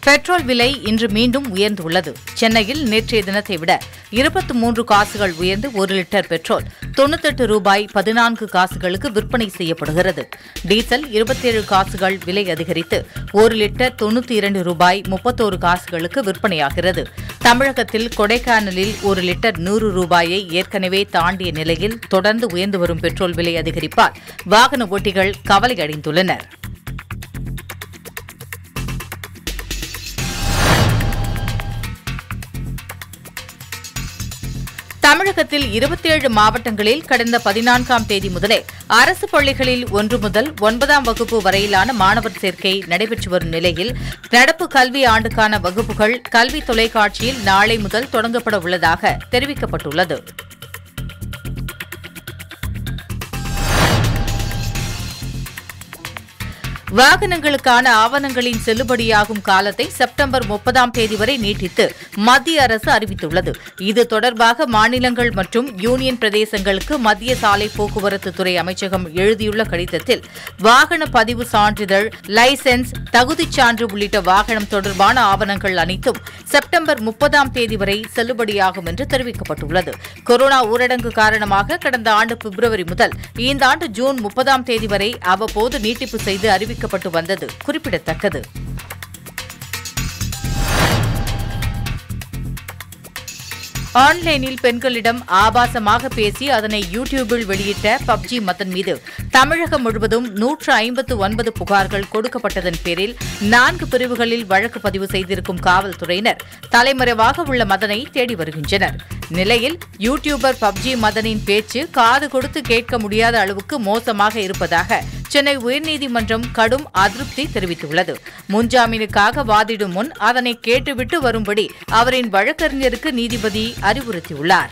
petrol விலை இன்று மீண்டும் உயர்ந்துள்ளது சென்னையில் நேற்றைய தினத்தை விட இருபத்தி மூன்று காசுகள் உயர்ந்து ஒரு லிட்டர் பெட்ரோல் தொண்ணூத்தெட்டு ரூபாய் பதினான்கு காசுகளுக்கு விற்பனை செய்யப்படுகிறது டீசல் இருபத்தேழு காசுகள் விலை அதிகரித்து ஒரு லிட்டர் தொண்ணூத்தி இரண்டு ரூபாய் முப்பத்தோரு காசுகளுக்கு விற்பனையாகிறது தமிழகத்தில் கொடைக்கானலில் ஒரு லிட்டர் நூறு ரூபாயை ஏற்கனவே தாண்டிய நிலையில் தொடர்ந்து உயர்ந்து வரும் பெட்ரோல் விலை அதிகரிப்பால் வாகன ஓட்டிகள் கவலை அடைந்துள்ளனர் தமிழகத்தில் இருபத்தேழு மாவட்டங்களில் கடந்த பதினான்காம் தேதி முதலே அரசு பள்ளிகளில் ஒன்று முதல் ஒன்பதாம் வகுப்பு வரையிலான மாணவர் சேர்க்கை நடைபெற்று வரும் நிலையில் நடப்பு கல்வி ஆண்டுக்கான வகுப்புகள் கல்வி தொலைக்காட்சியில் நாளை முதல் தொடங்கப்பட உள்ளதாக தெரிவிக்கப்பட்டுள்ளது வாகனங்களுக்கான ஆவணங்களின் செல்லுபடியாகும் காலத்தை செப்டம்பர் முப்பதாம் தேதி வரை நீட்டித்து மத்திய அரசு அறிவித்துள்ளது இது தொடர்பாக மாநிலங்கள் மற்றும் யூனியன் பிரதேசங்களுக்கு மத்திய சாலை போக்குவரத்து துறை அமைச்சகம் எழுதியுள்ள கடிதத்தில் வாகன பதிவு சான்றிதழ் லைசென்ஸ் தகுதிச் சான்று உள்ளிட்ட வாகனம் தொடர்பான ஆவணங்கள் அனைத்தும் செப்டம்பர் முப்பதாம் தேதி வரை செல்லுபடியாகும் என்று தெரிவிக்கப்பட்டுள்ளது கொரோனா ஊரடங்கு காரணமாக கடந்த ஆண்டு பிப்ரவரி முதல் இந்த ஆண்டு ஜூன் முப்பதாம் தேதி வரை அவ்வப்போது நீட்டிப்பு செய்து அறிவிக்கப்பட்டு வந்தது குறிப்பிடத்தக்கது ஆன்லைனில் பெண்களிடம் ஆபாசமாக பேசி அதனை யூடியூபில் வெளியிட்ட பப்ஜி மதன் மீது தமிழகம் முழுவதும் நூற்று ஐம்பத்து ஒன்பது புகார்கள் கொடுக்கப்பட்டதன் பேரில் நான்கு பிரிவுகளில் வழக்கு பதிவு செய்திருக்கும் காவல்துறையினர் தலைமறைவாக உள்ள மதனை தேடி வருகின்றனர் நிலையில் யூடியூபர் பப்ஜி மதனின் பேச்சு காது கொடுத்து கேட்க முடியாத அளவுக்கு மோசமாக இருப்பதாக சென்னை உயர்நீதிமன்றம் கடும் அதிருப்தி தெரிவித்துள்ளது முன்ஜாமீனுக்காக வாதிடும் முன் அதனை கேட்டுவிட்டு வரும்படி அவரின் வழக்கறிஞருக்கு நீதிபதி அறிவுறுத்தியுள்ளார்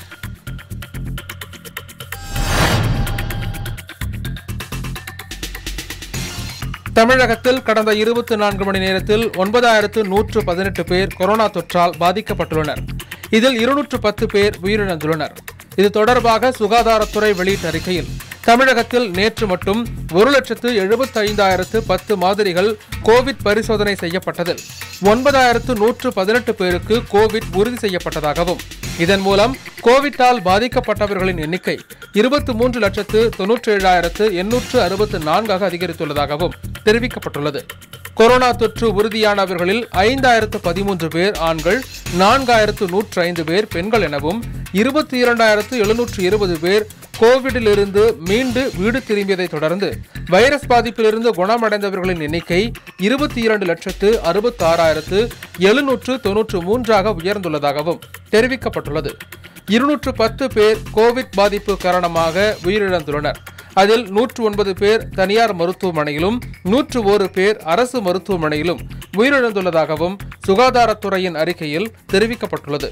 தமிழகத்தில் கடந்த இருபத்தி நான்கு மணி நேரத்தில் ஒன்பதாயிரத்து நூற்று பதினெட்டு பேர் கொரோனா தொற்றால் பாதிக்கப்பட்டுள்ளனர் இதில் இருநூற்று பத்து பேர் உயிரிழந்துள்ளனர் இது தொடர்பாக சுகாதாரத்துறை வெளியிட்ட அறிக்கையில் தமிழகத்தில் நேற்று மட்டும் ஒரு லட்சத்து எழுபத்தி ஐந்தாயிரத்து பத்து மாதிரிகள் கோவிட் பரிசோதனை செய்யப்பட்டதில் ஒன்பதாயிரத்து நூற்று பதினெட்டு பேருக்கு கோவிட் உறுதி செய்யப்பட்டதாகவும் இதன் மூலம் கோவிட்டால் பாதிக்கப்பட்டவர்களின் எண்ணிக்கை இருபத்தி மூன்று லட்சத்து தொன்னூற்றி ஏழாயிரத்து எண்ணூற்று அறுபத்து நான்காக அதிகரித்துள்ளதாகவும் தெரிவிக்கப்பட்டுள்ளது கொரோனா தொற்று உறுதியானவர்களில் ஐந்தாயிரத்து பதிமூன்று பேர் ஆண்கள் நான்காயிரத்து நூற்று ஐந்து பேர் பெண்கள் எனவும் இருபத்தி இரண்டாயிரத்து எழுநூற்று இருபது பேர் கோவிடிலிருந்து மீண்டு வீடு திரும்பியதை தொடர்ந்து வைரஸ் பாதிப்பிலிருந்து குணமடைந்தவர்களின் எண்ணிக்கை இருபத்தி இரண்டு லட்சத்து அறுபத்தி ஆறாயிரத்து எழுநூற்று தொன்னூற்று மூன்றாக உயர்ந்துள்ளதாகவும் தெரிவிக்கப்பட்டுள்ளது இருநூற்று பத்து பேர் கோவிட் பாதிப்பு காரணமாக உயிரிழந்துள்ளனர் அதில் நூற்று ஒன்பது பேர் தனியார் மருத்துவமனையிலும் நூற்று ஒரு பேர் அரசு மருத்துவமனையிலும் உயிரிழந்துள்ளதாகவும் சுகாதாரத்துறையின் அறிக்கையில் தெரிவிக்கப்பட்டுள்ளது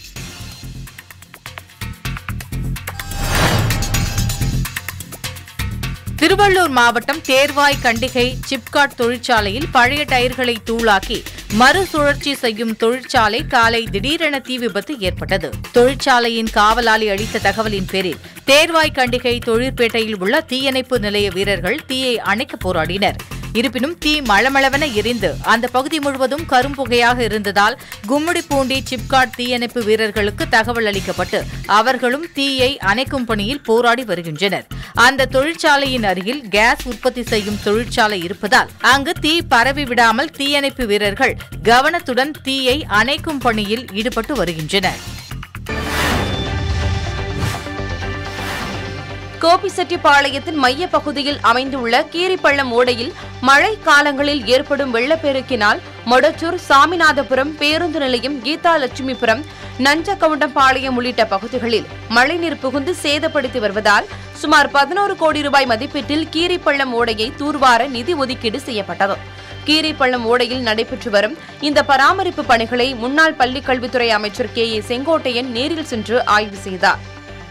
திருவள்ளூர் மாவட்டம் தேர்வாய் கண்டிகை சிப்காட் தொழிற்சாலையில் பழைய டயர்களை தூளாக்கி மறுசுழற்சி செய்யும் தொழிற்சாலை காலை திடீரென தீ விபத்து ஏற்பட்டது தொழிற்சாலையின் காவலாளி அளித்த தகவலின் பேரில் தேர்வாய் கண்டிகை தொழிற்பேட்டையில் உள்ள தீயணைப்பு நிலைய வீரர்கள் தீயை அணைக்க போராடினர் இருப்பினும் தீ மளமளவென எரிந்து அந்த பகுதி முழுவதும் கரும்புகையாக இருந்ததால் கும்மிடிப்பூண்டி சிப்காட் தீயணைப்பு வீரர்களுக்கு தகவல் அளிக்கப்பட்டு அவர்களும் தீயை அணைக்கும் பணியில் போராடி வருகின்றனர் அந்த தொழிற்சாலையின் அருகில் கேஸ் உற்பத்தி செய்யும் தொழிற்சாலை இருப்பதால் அங்கு தீ பரவி விடாமல் தீயணைப்பு வீரர்கள் கவனத்துடன் தீயை அணைக்கும் பணியில் ஈடுபட்டு வருகின்றனர் கோபிசெட்டிப்பாளையத்தின் மைய பகுதியில் அமைந்துள்ள கீரிப்பள்ளம் ஓடையில் மழை காலங்களில் ஏற்படும் வெள்ளப்பெருக்கினால் மொடச்சூர் சாமிநாதபுரம் பேருந்து நிலையம் கீதா லட்சுமிபுரம் நஞ்சக்கவுண்டம்பாளையம் உள்ளிட்ட பகுதிகளில் மழைநீர் புகுந்து சேதப்படுத்தி வருவதால் சுமார் பதினோரு கோடி ரூபாய் மதிப்பீட்டில் கீரிப்பள்ளம் ஓடையை தூர்வார நிதி ஒதுக்கீடு செய்யப்பட்டது கீரிப்பள்ளம் ஓடையில் நடைபெற்று வரும் இந்த பராமரிப்பு பணிகளை முன்னாள் பள்ளிக்கல்வித்துறை அமைச்சர் கே ஏ செங்கோட்டையன் நேரில் சென்று ஆய்வு செய்தார்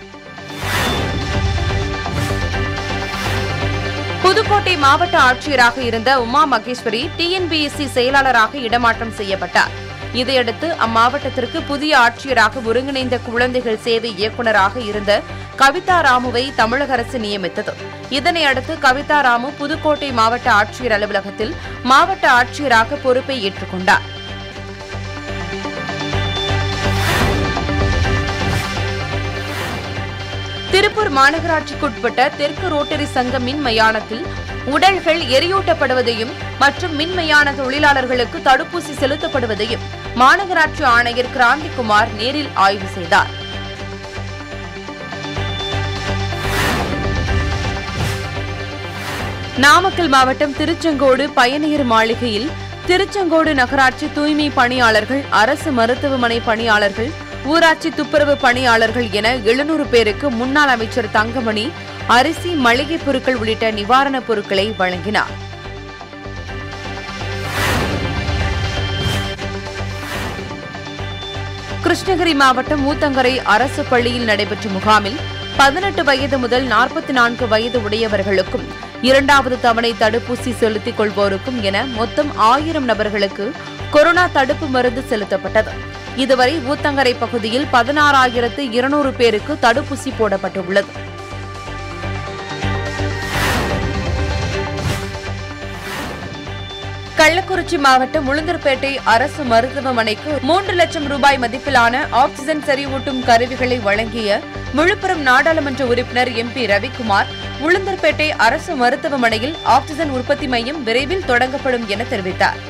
புதுக்கோட்டை மாவட்ட ஆட்சியராக இருந்த உமா மகேஸ்வரி டிஎன்பிஎஸ்சி செயலாளராக இடமாற்றம் செய்யப்பட்டார் இதையடுத்து அம்மாவட்டத்திற்கு புதிய ஆட்சியராக ஒருங்கிணைந்த குழந்தைகள் சேவை இயக்குநராக இருந்த கவிதா ராமுவை தமிழக அரசு நியமித்தது இதனை அடுத்து கவிதா ராமு புதுக்கோட்டை மாவட்ட ஆட்சியர் அலுவலகத்தில் மாவட்ட ஆட்சியராக பொறுப்பை ஏற்றுக்கொண்டார் திருப்பூர் மாநகராட்சிக்குட்பட்ட தெற்கு ரோட்டரி சங்க மின் மயானத்தில் உடல்கள் எரியூட்டப்படுவதையும் மற்றும் மின் மயான தொழிலாளர்களுக்கு தடுப்பூசி செலுத்தப்படுவதையும் மாநகராட்சி ஆணையர் கிராந்திகுமார் நேரில் ஆய்வு செய்தார் நாமக்கல் மாவட்டம் திருச்செங்கோடு பயணியர் மாளிகையில் திருச்செங்கோடு நகராட்சி தூய்மை பணியாளர்கள் அரசு மருத்துவமனை பணியாளர்கள் ஊராட்சி துப்புரவு பணியாளர்கள் என எழுநூறு பேருக்கு முன்னாள் அமைச்சர் தங்கமணி அரிசி மளிகை பொருட்கள் உள்ளிட்ட நிவாரணப் பொருட்களை வழங்கினார் கிருஷ்ணகிரி மாவட்டம் ஊத்தங்கரை அரசு பள்ளியில் நடைபெற்ற முகாமில் பதினெட்டு வயது முதல் நாற்பத்தி நான்கு வயது உடையவர்களுக்கும் இரண்டாவது தவணை தடுப்பூசி செலுத்திக் கொள்வோருக்கும் என மொத்தம் ஆயிரம் நபர்களுக்கு கொரோனா தடுப்பு மருந்து செலுத்தப்பட்டது இதுவரை ஊத்தங்கரை பகுதியில் பதினாறாயிரத்து இருநூறு பேருக்கு தடுப்பூசி போடப்பட்டுள்ளது கள்ளக்குறிச்சி மாவட்டம் உளுந்தூர்பேட்டை அரசு மருத்துவமனைக்கு மூன்று லட்சம் ரூபாய் மதிப்பிலான ஆக்சிஜன் செறிவூட்டும் கருவிகளை வழங்கிய விழுப்புரம் நாடாளுமன்ற உறுப்பினர் எம்பி ரவிக்குமார் உளுந்தூர்பேட்டை அரசு மருத்துவமனையில் ஆக்சிஜன் உற்பத்தி மையம் விரைவில் தொடங்கப்படும் என தெரிவித்தார்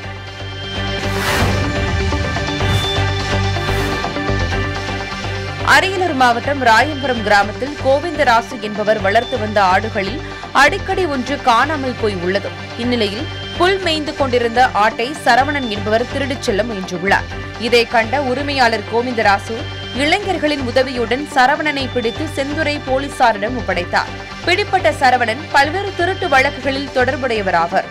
அரியலூர் மாவட்டம் ராயபுரம் கிராமத்தில் கோவிந்தராசு என்பவர் வளர்த்து வந்த ஆடுகளில் அடிக்கடி ஒன்று காணாமல் போய் உள்ளது இந்நிலையில் புல் மேய்ந்து கொண்டிருந்த ஆட்டை சரவணன் என்பவர் திருடிச் செல்ல முயன்றுள்ளார் இதை கண்ட உரிமையாளர் கோவிந்தராசு இளைஞர்களின் உதவியுடன் சரவணனை பிடித்து செந்துறை போலீசாரிடம் ஒப்படைத்தார் பிடிப்பட்ட சரவணன் பல்வேறு திருட்டு வழக்குகளில் தொடர்புடையவராவர்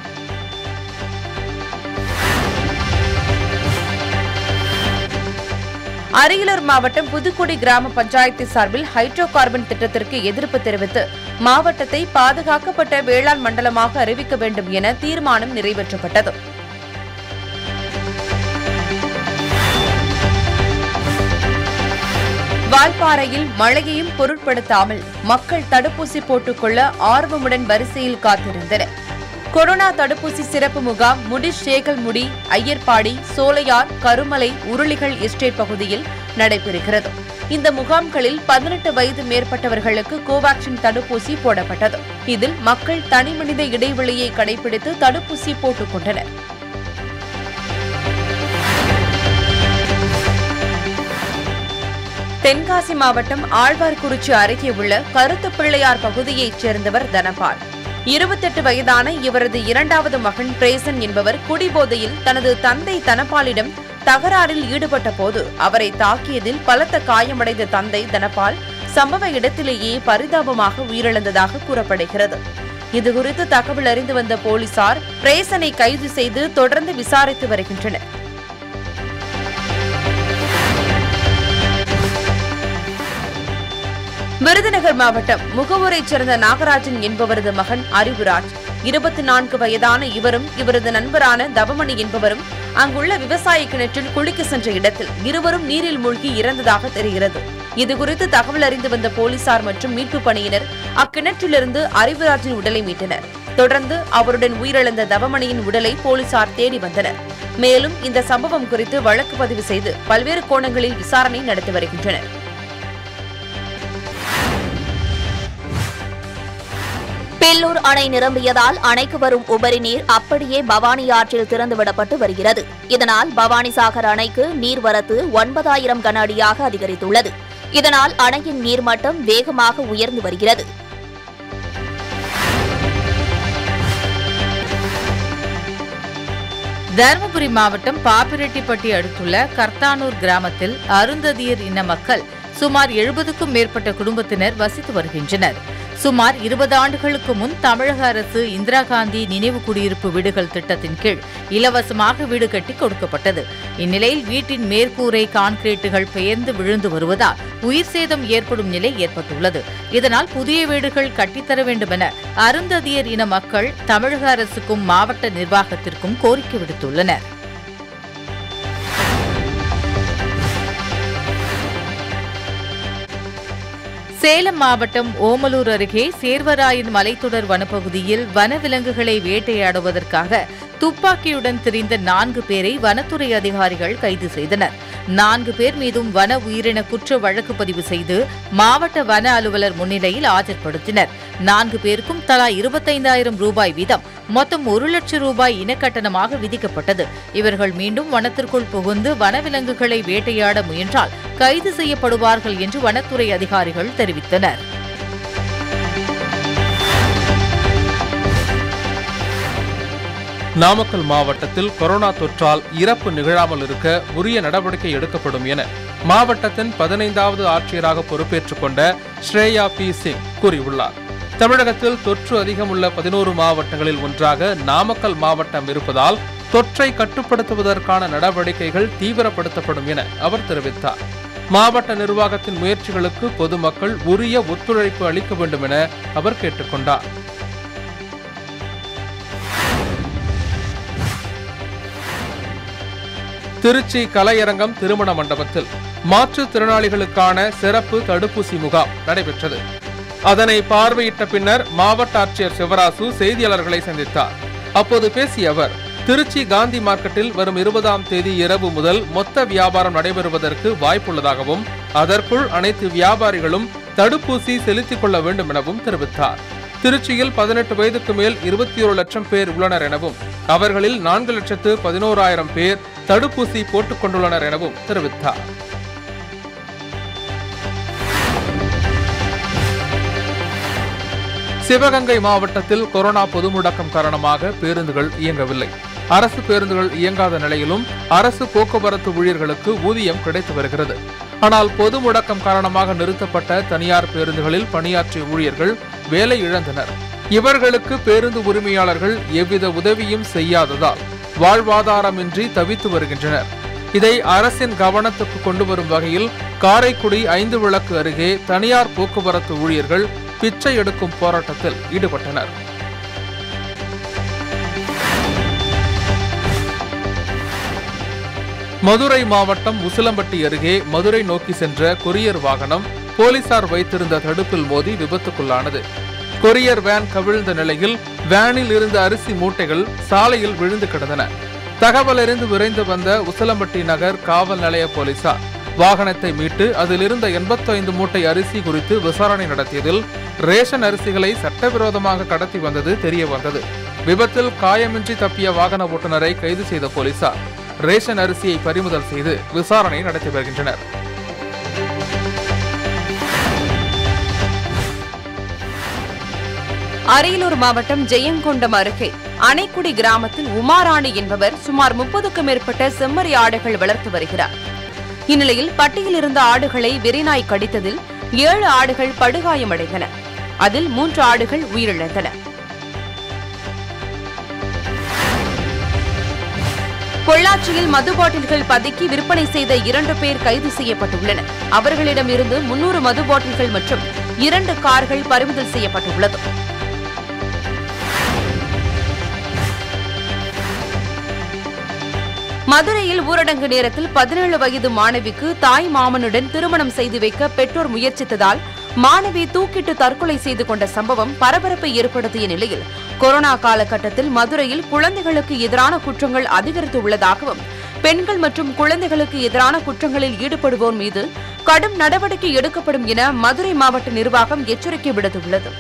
அரியலூர் மாவட்டம் புதுக்குடி கிராம பஞ்சாயத்து சார்பில் ஹைட்ரோ கார்பன் திட்டத்திற்கு எதிர்ப்பு தெரிவித்து மாவட்டத்தை பாதுகாக்கப்பட்ட வேளாண் மண்டலமாக அறிவிக்க வேண்டும் என தீர்மானம் நிறைவேற்றப்பட்டது வால்பாறையில் மழையையும் பொருட்படுத்தாமல் மக்கள் தடுப்பூசி போட்டுக்கொள்ள ஆர்வமுடன் வரிசையில் காத்திருந்தனர் கொரோனா தடுப்பூசி சிறப்பு முகாம் முடி சேகல்முடி ஐயர்பாடி சோலையார் கருமலை உருளிகள் எஸ்டேட் பகுதியில் நடைபெறுகிறது இந்த முகாம்களில் பதினெட்டு வயது மேற்பட்டவர்களுக்கு கோவாக்சின் தடுப்பூசி போடப்பட்டது இதில் மக்கள் தனிமனித இடைவெளியை கடைபிடித்து தடுப்பூசி போட்டுக் கொண்டனர் தென்காசி மாவட்டம் ஆழ்வார்குறிச்சி அருகே உள்ள கருத்து பிள்ளையார் பகுதியைச் சேர்ந்தவர் தனபால் இருபத்தெட்டு வயதான இவரது இரண்டாவது மகன் பிரேசன் என்பவர் குடிபோதையில் தனது தந்தை தனபாலிடம் தகராறில் ஈடுபட்ட போது அவரை தாக்கியதில் பலத்த காயமடைந்த தந்தை தனபால் சம்பவ இடத்திலேயே பரிதாபமாக உயிரிழந்ததாக கூறப்படுகிறது இதுகுறித்து தகவல் அறிந்து வந்த போலீசார் பிரேசனை கைது செய்து தொடர்ந்து விசாரித்து வருகின்றனர் விருதுநகர் மாவட்டம் முகவூரைச் சேர்ந்த நாகராஜன் என்பவரது மகன் அறிவுராஜ் இருபத்தி நான்கு வயதான இவரும் இவரது நண்பரான தவமணி என்பவரும் அங்குள்ள விவசாய கிணற்றில் குளிக்க சென்ற இடத்தில் இருவரும் நீரில் மூழ்கி இறந்ததாக தெரிகிறது இதுகுறித்து தகவல் அறிந்து வந்த போலீசார் மற்றும் மீட்புப் பணியினர் அக்கிணற்றிலிருந்து அறிவுராஜின் உடலை மீட்டனர் தொடர்ந்து அவருடன் உயிரிழந்த தவமணியின் உடலை போலீசார் தேடி வந்தனர் மேலும் இந்த சம்பவம் குறித்து வழக்கு பதிவு செய்து பல்வேறு கோணங்களில் விசாரணை நடத்தி வருகின்றனர் பில்லூர் அணை நிரம்பியதால் அணைக்கு வரும் உபரி நீர் அப்படியே பவானி ஆற்றில் திறந்துவிடப்பட்டு வருகிறது இதனால் பவானிசாகர் அணைக்கு நீர்வரத்து ஒன்பதாயிரம் கன அடியாக அதிகரித்துள்ளது இதனால் அணையின் நீர்மட்டம் வேகமாக உயர்ந்து வருகிறது தருமபுரி மாவட்டம் பாப்பிரெட்டிப்பட்டி அடுத்துள்ள கர்த்தானூர் கிராமத்தில் அருந்ததியர் இன மக்கள் சுமார் எழுபதுக்கும் மேற்பட்ட குடும்பத்தினர் வசித்து வருகின்றனர் சுமார் இருபது ஆண்டுகளுக்கு முன் தமிழக அரசு இந்திரா காந்தி நினைவு குடியிருப்பு வீடுகள் திட்டத்தின் கீழ் இலவசமாக வீடு கட்டி கொடுக்கப்பட்டது இந்நிலையில் வீட்டின் மேற்கூரை கான்கிரீட்டுகள் பெயர்ந்து விழுந்து வருவதால் உயிர் சேதம் ஏற்படும் நிலை ஏற்பட்டுள்ளது இதனால் புதிய வீடுகள் கட்டித்தர வேண்டும் என அருந்ததியர் இன மக்கள் தமிழக அரசுக்கும் மாவட்ட நிர்வாகத்திற்கும் கோரிக்கை விடுத்துள்ளனர் சேலம் மாவட்டம் ஓமலூர் அருகே சேர்வராயன் மலைத்தொடர் வனப்பகுதியில் வனவிலங்குகளை வேட்டையாடுவதற்காக துப்பாக்கியுடன் திரிந்த நான்கு பேரை வனத்துறை அதிகாரிகள் கைது செய்தனர் நான்கு பேர் மீதும் வன உயிரின குற்ற வழக்கு பதிவு செய்து மாவட்ட வன அலுவலர் முன்னிலையில் ஆஜர்படுத்தினர் நான்கு பேருக்கும் தலா இருபத்தைந்தாயிரம் ரூபாய் வீதம் மொத்தம் ஒரு லட்சம் ரூபாய் இனக்கட்டணமாக விதிக்கப்பட்டது இவர்கள் மீண்டும் வனத்திற்குள் புகுந்து வனவிலங்குகளை வேட்டையாட முயன்றால் கைது செய்யப்படுவார்கள் என்று வனத்துறை அதிகாரிகள் தெரிவித்தனர் நாமக்கல் மாவட்டத்தில் கொரோனா தொற்றால் இறப்பு நிகழாமல் இருக்க உரிய நடவடிக்கை எடுக்கப்படும் என மாவட்டத்தின் பதினைந்தாவது ஆட்சியராக பொறுப்பேற்றுக் கொண்ட ஸ்ரேயா பி சிங் கூறியுள்ளார் தமிழகத்தில் தொற்று அதிகமுள்ள பதினோரு மாவட்டங்களில் ஒன்றாக நாமக்கல் மாவட்டம் இருப்பதால் தொற்றை கட்டுப்படுத்துவதற்கான நடவடிக்கைகள் தீவிரப்படுத்தப்படும் என அவர் தெரிவித்தார் மாவட்ட நிர்வாகத்தின் முயற்சிகளுக்கு பொதுமக்கள் உரிய ஒத்துழைப்பு அளிக்க வேண்டும் என அவர் கேட்டுக்கொண்டார் திருச்சி கலையரங்கம் திருமண மண்டபத்தில் மாற்றுத்திறனாளிகளுக்கான சிறப்பு தடுப்பூசி முகாம் நடைபெற்றது அதனை பார்வையிட்ட பின்னர் மாவட்ட ஆட்சியர் சிவராசு செய்தியாளர்களை சந்தித்தார் அப்போது பேசிய அவர் திருச்சி காந்தி மார்க்கெட்டில் வரும் இருபதாம் தேதி இரவு முதல் மொத்த வியாபாரம் நடைபெறுவதற்கு வாய்ப்புள்ளதாகவும் அதற்குள் அனைத்து வியாபாரிகளும் தடுப்பூசி செலுத்திக் கொள்ள வேண்டும் எனவும் தெரிவித்தார் திருச்சியில் பதினெட்டு வயதுக்கு மேல் இருபத்தி ஒரு லட்சம் பேர் உள்ளனர் எனவும் அவர்களில் நான்கு லட்சத்து பதினோராயிரம் பேர் தடுப்பூசி போட்டுக் கொண்டுள்ளனர் எனவும் தெரிவித்தார் சிவகங்கை மாவட்டத்தில் கொரோனா பொது முடக்கம் காரணமாக பேருந்துகள் இயங்கவில்லை அரசு பேருந்துகள் இயங்காத நிலையிலும் அரசு போக்குவரத்து ஊழியர்களுக்கு ஊதியம் கிடைத்து வருகிறது ஆனால் பொது முடக்கம் காரணமாக நிறுத்தப்பட்ட தனியார் பேருந்துகளில் பணியாற்றிய ஊழியர்கள் வேலை இழந்தனர் இவர்களுக்கு பேருந்து உரிமையாளர்கள் எவ்வித உதவியும் செய்யாததால் வாழ்வாதாரமின்றி தவித்து வருகின்றனர் இதை அரசின் கவனத்துக்கு கொண்டு வரும் வகையில் காரைக்குடி ஐந்து விளக்கு அருகே தனியார் போக்குவரத்து ஊழியர்கள் பிச்சை எடுக்கும் போராட்டத்தில் ஈடுபட்டனர் மதுரை மாவட்டம் உசிலம்பட்டி அருகே மதுரை நோக்கி சென்ற கொரியர் வாகனம் போலீசார் வைத்திருந்த தடுப்பில் மோதி விபத்துக்குள்ளானது கொரியர் வேன் கவிழ்ந்த நிலையில் வேனில் இருந்த அரிசி மூட்டைகள் சாலையில் விழுந்து கிடந்தன தகவல் அறிந்து விரைந்து வந்த உசிலம்பட்டி நகர் காவல் நிலைய போலீசார் வாகனத்தை மீட்டு அதில் இருந்த 85 மூட்டை அரிசி குறித்து விசாரணை நடத்தியதில் ரேஷன் அரிசிகளை சட்டவிரோதமாக கடத்தி வந்தது தெரிய வந்தது விபத்தில் காயமின்றி தப்பிய வாகன ஓட்டுநரை கைது செய்த போலீசார் ரேஷன் அரிசியை பறிமுதல் செய்து விசாரணை நடத்தி வருகின்றனர் அரியலூர் மாவட்டம் ஜெயங்கொண்டம் அருகே அணைக்குடி கிராமத்தில் உமாராணி என்பவர் சுமார் முப்பதுக்கும் மேற்பட்ட செம்மறி ஆடுகள் வளர்த்து வருகிறார் இந்நிலையில் பட்டியில் இருந்த ஆடுகளை வெறிநாய் கடித்ததில் ஏழு ஆடுகள் படுகாயமடைந்தன அதில் மூன்று ஆடுகள் உயிரிழந்தன பொள்ளாச்சியில் மது பாட்டில்கள் பதுக்கி விற்பனை செய்த இரண்டு பேர் கைது செய்யப்பட்டுள்ளனர் அவர்களிடமிருந்து முன்னூறு மது பாட்டில்கள் மற்றும் இரண்டு கார்கள் பறிமுதல் செய்யப்பட்டுள்ளது மதுரையில் ஊரடங்கு நேரத்தில் பதினேழு வயது மாணவிக்கு தாய் மாமனுடன் திருமணம் செய்து வைக்க பெற்றோர் முயற்சித்ததால் மாணவி தூக்கிட்டு தற்கொலை செய்து கொண்ட சம்பவம் பரபரப்பை ஏற்படுத்திய நிலையில் கொரோனா காலகட்டத்தில் மதுரையில் குழந்தைகளுக்கு எதிரான குற்றங்கள் அதிகரித்து உள்ளதாகவும் பெண்கள் மற்றும் குழந்தைகளுக்கு எதிரான குற்றங்களில் ஈடுபடுவோர் மீது கடும் நடவடிக்கை எடுக்கப்படும் என மதுரை மாவட்ட நிர்வாகம் எச்சரிக்கை விடுத்துள்ளது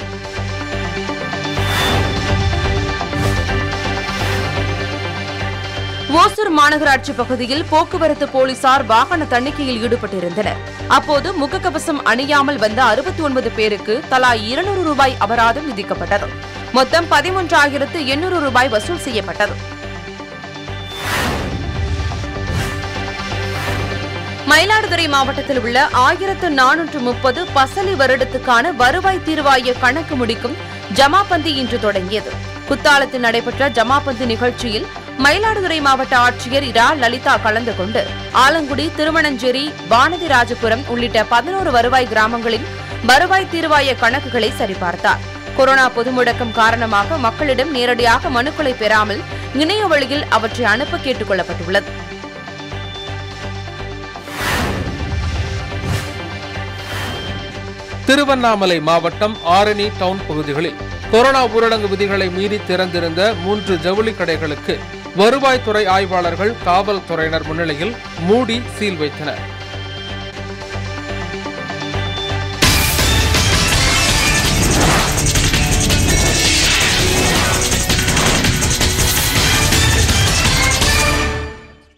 ஓசூர் மாநகராட்சி பகுதியில் போக்குவரத்து போலீசார் வாகன தணிக்கையில் ஈடுபட்டிருந்தனர் அப்போது முகக்கவசம் அணியாமல் வந்த அறுபத்தி ஒன்பது பேருக்கு தலா இருநூறு ரூபாய் அபராதம் விதிக்கப்பட்டது மொத்தம் பதிமூன்றாயிரத்து எண்ணூறு ரூபாய் வசூல் செய்யப்பட்டது மயிலாடுதுறை மாவட்டத்தில் உள்ள ஆயிரத்து நானூற்று முப்பது பசலி வருடத்துக்கான வருவாய் தீர்வாய கணக்கு முடிக்கும் ஜமாபந்தி இன்று தொடங்கியது குத்தாலத்தில் நடைபெற்ற ஜமாபந்தி நிகழ்ச்சியில் மயிலாடுதுறை மாவட்ட ஆட்சியர் இரா லலிதா கலந்து கொண்டு ஆலங்குடி திருமணஞ்சேரி வானதி ராஜபுரம் உள்ளிட்ட பதினோரு வருவாய் கிராமங்களின் வருவாய் தீர்வாய கணக்குகளை சரிபார்த்தார் கொரோனா பொது முடக்கம் காரணமாக மக்களிடம் நேரடியாக மனுக்களை பெறாமல் இணைய வழியில் அவற்றை அனுப்ப கேட்டுக் கொள்ளப்பட்டுள்ளது திருவண்ணாமலை மாவட்டம் ஆரணி டவுன் பகுதிகளில் கொரோனா ஊரடங்கு விதிகளை மீறி திறந்திருந்த மூன்று ஜவுளி கடைகளுக்கு வருவாய்த்துறை ஆய்வாளர்கள் காவல்துறையினர் முன்னிலையில் மூடி சீல் வைத்தனர்